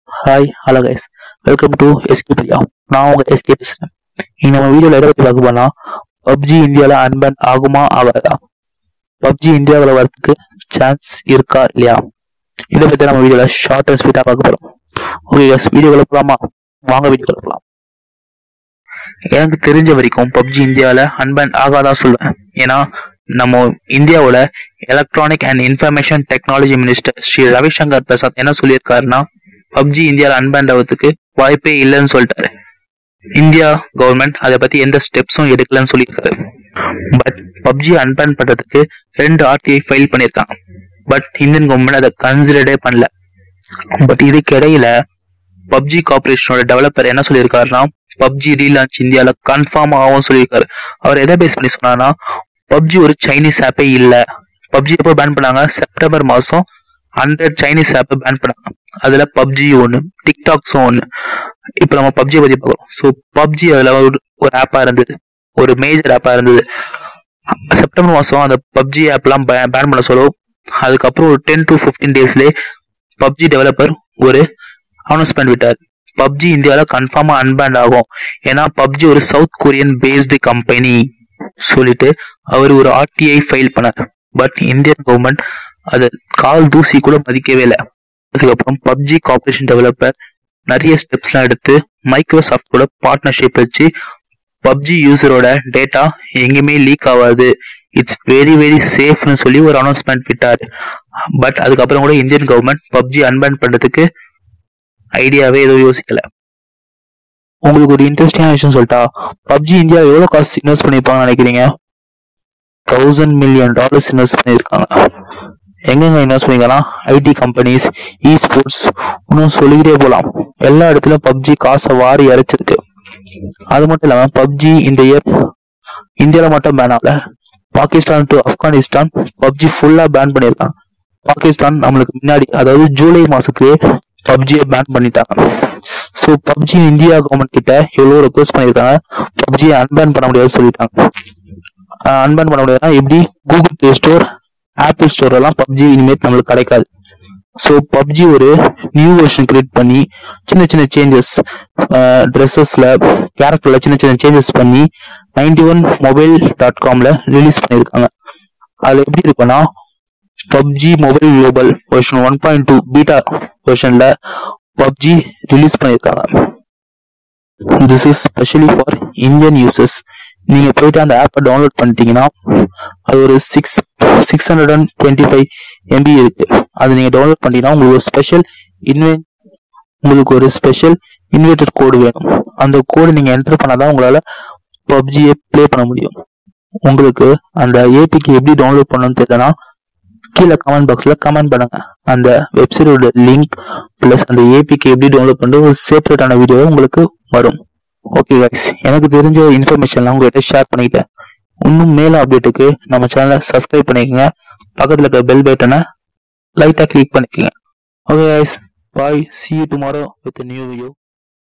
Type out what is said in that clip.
hi hello guys welcome to SK Priya நான் உங்க SK பேசுறேன் இன்னைக்கு நம்ம வீடியோல எதை பத்தி பார்க்க போனா பப்ஜி இந்தியாவில் அன்பேன் ஆகுமா ஆகாதா பப்ஜி இந்தியாவில் வரதுக்கு சான்ஸ் இருக்கா இல்லையா இதை பத்தி நம்ம வீடியோல ஷார்ட் அண்ட் ஸ்வீட்டா பார்க்க போறோம் ஓகே கைஸ் வீடியோக்குள்ள போலாமா வாங்க வீடியோக்குள்ள போலாம் எனக்கு தெரிஞ்ச வரைக்கும் பப்ஜி இந்தியாவில் அன்பேன் ஆகாதா சொல்லுவேன் ஏன்னா நம்ம இந்தியாவோட electronic and information technology minister Shri Ravishankar Prasad என்ன சொல்லியிருக்காருன்னா பப்ஜி இந்தியாவில் அன்பேண்ட் ஆகிறதுக்கு வாய்ப்பே இல்லைன்னு சொல்லிட்டாரு இந்தியா கவர்மெண்ட் அதை பத்தி எந்த ஸ்டெப்ஸும் எடுக்கலன்னு சொல்லியிருக்காரு பட் பப்ஜி அன்பேன் பண்றதுக்கு ரெண்டு ஆர்டிஐ ஃபைல் பண்ணியிருக்காங்க பட் இந்தியன் கவர்மெண்ட் அதை கன்சிடரே பண்ணல பட் இதுக்கு இடையில பப்ஜி கார்பரேஷனோட டெவலப்பர் என்ன சொல்லியிருக்காருன்னா பப்ஜி ரீலான்ச் இந்தியாவில் கன்ஃபார்ம் ஆகும் சொல்லியிருக்காரு அவர் எதை பேஸ் பண்ணி சொன்னார்னா பப்ஜி ஒரு சைனீஸ் ஆப்பே இல்ல பப்ஜி எப்போ பேன் பண்ணாங்க செப்டம்பர் மாசம் ஹண்ட்ரட் சைனீஸ் ஆப்பை பேன் பண்ணாங்க அதுல பப்ஜி ஒன்று டிக்டாக்ஸும் ஒன்று இப்போ நம்ம பப்ஜியை பத்தி பார்க்குறோம் ஸோ பப்ஜி அதுல ஒரு ஒரு ஆப்பா இருந்தது ஒரு மேஜர் ஆப்பா இருந்தது செப்டம்பர் மாசம் அந்த பப்ஜி ஆப்லாம் பேன் பண்ண சொல்ல அதுக்கப்புறம் ஒரு டென் டு ஃபிஃப்டீன் டேஸ்லேயே பப்ஜி டெவலப்பர் ஒரு அனௌன்ஸ்மெண்ட் விட்டார் பப்ஜி இந்தியாவில் கன்ஃபார்மா அன்பேண்ட் ஆகும் ஏன்னா பப்ஜி ஒரு சவுத் கொரியன் பேஸ்டு கம்பெனி சொல்லிட்டு அவர் ஒரு ஆர்டிஐ ஃபைல் பண்ணார் பட் இந்தியன் கவர்மெண்ட் அதை கால் தூசி கூட மதிக்கவே இல்லை அதுக்கப்புறம் பப்ஜி கார்பரேஷன் டெவலப்பர் நிறைய ஸ்டெப்ஸ்லாம் எடுத்து மைக்ரோசாஃப்ட் கூட பார்ட்னர்ஷிப் வச்சு பப்ஜி யூசரோட டேட்டா எங்கேயுமே லீக் ஆகாது இட்ஸ் வெரி வெரி சேஃப்னு சொல்லி ஒரு அனௌன்ஸ்மெண்ட் விட்டார் பட் அதுக்கப்புறம் கூட இந்தியன் கவர்மெண்ட் பப்ஜி அன்பேன் பண்றதுக்கு ஐடியாவே எதுவும் யோசிக்கல உங்களுக்கு ஒரு இன்ட்ரெஸ்டிங்கான விஷயம் சொல்லிட்டா பப்ஜி இந்தியா எவ்வளவு காசு இன்வெஸ்ட் பண்ணிருப்பாங்கன்னு நினைக்கிறீங்க தௌசண்ட் மில்லியன் டாலர்ஸ் இன்வெஸ்ட் பண்ணியிருக்காங்க எங்கெங்க இன்வெஸ்ட் பண்ணிக்கலாம் ஐடி கம்பெனிஸ் இ ஸ்போர்ட்ஸ் இன்னும் சொல்லிக்கிட்டே போகலாம் எல்லா இடத்துலயும் பப்ஜி காசை வாரி இறைச்சிருக்கு அது மட்டும் இல்லாம பப்ஜி இந்த இயர் இந்தியாவில் மட்டும் பேன் ஆகல பாகிஸ்தான் டு ஆப்கானிஸ்தான் பப்ஜி ஃபுல்லா பேன் பண்ணியிருக்காங்க பாகிஸ்தான் நம்மளுக்கு முன்னாடி அதாவது ஜூலை மாசத்துலயே பப்ஜியை பேன் பண்ணிட்டாங்க ஸோ பப்ஜி இந்தியா கவர்மெண்ட் கிட்ட எவ்வளோ ரெக்வஸ்ட் பண்ணியிருக்காங்க பப்ஜியை அன்பேன் பண்ண முடியாது சொல்லிட்டாங்க அன்பேன் பண்ண முடியாதுன்னா எப்படி Google Play Store Apple Store எல்லாம் பப்ஜி இனிமேட் நம்மளுக்கு கிடைக்காது ஸோ பப்ஜி ஒரு நியூ வெர்ஷன் கிரியேட் பண்ணி சின்ன சின்ன சேஞ்சஸ் ட்ரெஸ்ஸஸ்ல கேரக்டர்ல சின்ன சின்ன சேஞ்சஸ் பண்ணி நைன்டி ஒன் மொபைல் டாட் காம்ல ரிலீஸ் பண்ணியிருக்காங்க அதுல எப்படி இருக்குன்னா PUBG mobile global version one point two beta வெர்ஷன்ல பப்ஜி ரிலீஸ் பண்ணியிருக்காங்க this is specially for Indian users நீங்க போயிட்டு அந்த ஆப்பை டவுன்லோட் பண்ணிட்டீங்கன்னா அது ஒரு six six hundred and twenty five MB இருக்கு அது நீங்க டவுன்லோட் பண்ணீங்கன்னா உங்களுக்கு ஒரு ஸ்பெஷல் இன்வே உங்களுக்கு ஒரு ஸ்பெஷல் இன்வேட்டர் கோடு வேணும் அந்த கோடு நீங்க என்டர் பண்ணாதான் உங்களால பப்ஜியை ப்ளே பண்ண முடியும் உங்களுக்கு அந்த ஏபிக்கு எப்படி டவுன்லோட் பண்ணணும்னு தெரியலனா கீழே கமெண்ட் பாக்ஸ்ல கமெண்ட் பண்ணுங்க அந்த வெப்சைட்டோட லிங்க் பிளஸ் அந்த ஏபிக்கு எப்படி டவுன்லோட் பண்ணுறது ஒரு செப்பரேட்டான வீடியோ உங்களுக்கு வரும் ஓகே கைஸ் எனக்கு தெரிஞ்ச இன்ஃபர்மேஷன்லாம் உங்ககிட்ட ஷேர் பண்ணிக்கிட்டேன் இன்னும் மேல அப்டேட்டுக்கு நம்ம சேனலை சப்ஸ்கிரைப் பண்ணிக்கோங்க பக்கத்தில் இருக்க பெல் பட்டனை லைட்டாக கிளிக் பண்ணிக்கோங்க okay guys bye see you tomorrow with new video